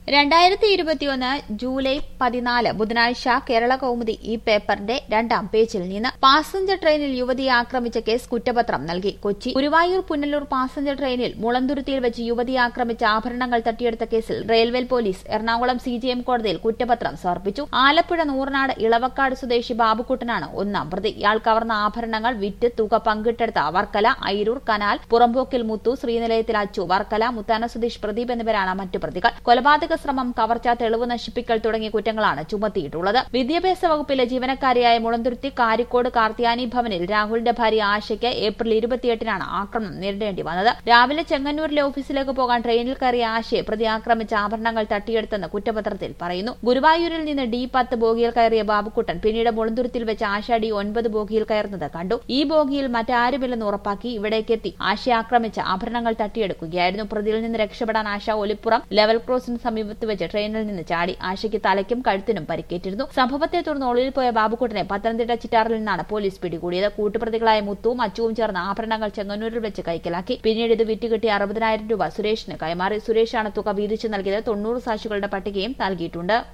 രണ്ടായിരത്തി ഇരുപത്തിയൊന്ന് ജൂലൈ പതിനാല് ബുധനാഴ്ച കേരള കൗമുദി ഈ പേപ്പറിന്റെ രണ്ടാം പേജിൽ നിന്ന് പാസഞ്ചർ ട്രെയിനിൽ യുവതിയെ ആക്രമിച്ച കേസ് കുറ്റപത്രം നൽകി കൊച്ചി ഗുരുവായൂർ പുനലൂർ പാസഞ്ചർ ട്രെയിനിൽ മുളന്തുരുത്തിയിൽ വെച്ച് യുവതിയെ ആക്രമിച്ച ആഭരണങ്ങൾ തട്ടിയെടുത്ത കേസിൽ railway police Ernakulam C G M കോടതിയിൽ കുറ്റപത്രം സമർപ്പിച്ചു ആലപ്പുഴ നൂറനാട് ഇളവക്കാട് സ്വദേശി ബാബുക്കുട്ടനാണ് ഒന്നാം പ്രതി ഇയാൾ കവർന്ന ആഭരണങ്ങൾ വിറ്റ് തുക പങ്കിട്ടെടുത്ത വർക്കല ഐരൂർ കനാൽ പുറമ്പോക്കിൽ മുത്തു ശ്രീനിലയത്തിൽ അച്ചു വർക്കല മുത്താന സുധീഷ് പ്രദീപ് എന്നിവരാണ് മറ്റു പ്രതികൾ കൊലപാതക ശ്രമം കവർച്ച തെളിവ് നശിപ്പിക്കൽ തുടങ്ങിയ കുറ്റങ്ങളാണ് ചുമത്തിയിട്ടുള്ളത് വിദ്യാഭ്യാസ വകുപ്പിലെ ജീവനക്കാരിയായ മുളന്തുരുത്തി കാരിക്കോട് കാർത്തിയാനി ഭവനിൽ രാഹുലിന്റെ ഭാര്യ ആശയ്ക്ക് ഏപ്രിൽ ഇരുപത്തിയെട്ടിനാണ് ആക്രമണം നേരിടേണ്ടി വന്നത് രാവിലെ ചെങ്ങന്നൂരിലെ ഓഫീസിലേക്ക് പോകാൻ ട്രെയിനിൽ കയറിയ ആശയെ പ്രതി ആക്രമിച്ച ആഭരണങ്ങൾ തട്ടിയെടുത്തെന്ന് കുറ്റപത്രത്തിൽ പറയുന്നു ഗുരുവായൂരിൽ നിന്ന് ഡി പത്ത് ബോഗിയിൽ കയറിയ ബാബുക്കുട്ടൻ പിന്നീട് മുളന്തുരുത്തിൽ വെച്ച് ആശ ഡി ഒൻപത് ബോഗിയിൽ കയറുന്നത് കണ്ടു ഈ ബോഗിയിൽ മറ്റാരുമില്ലെന്ന് ഉറപ്പാക്കി ഇവിടേക്കെത്തി ആശയെ ആക്രമിച്ച് ആഭരണങ്ങൾ തട്ടിയെടുക്കുകയായിരുന്നു പ്രതിയിൽ നിന്ന് രക്ഷപ്പെടാൻ ആശ ഒലിപ്പുറം ലെവൽ ക്രോസിന് സമീപത്ത് വെച്ച് ട്രെയിനിൽ നിന്ന് ചാടി ആശയ്ക്ക് തലയ്ക്കും കഴുത്തിനും പരിക്കേറ്റിരുന്നു സംഭവത്തെ തുടർന്ന് ഒളിവിൽ പോയ ബാബുക്കുട്ടനെ പത്തനംതിട്ട ചിറ്റാറിൽ നിന്നാണ് പോലീസ് പിടികൂടിയത് കൂട്ടുപ്രതികളായ മുത്തുവും അച്ചുവും ചേർന്ന് ആഭരണങ്ങൾ ചെങ്ങന്നൂരിൽ വെച്ച് കൈക്കലാക്കി പിന്നീട് ഇത് വിറ്റുകിട്ടിയ അറുപതിനായിരം രൂപ സുരേഷിന് കൈമാറി സുരേഷാണ് തുക വീതിച്ചു നൽകിയത് തൊണ്ണൂറ് സാക്ഷികളുടെ പട്ടികയും നൽകിയിട്ടുണ്ട്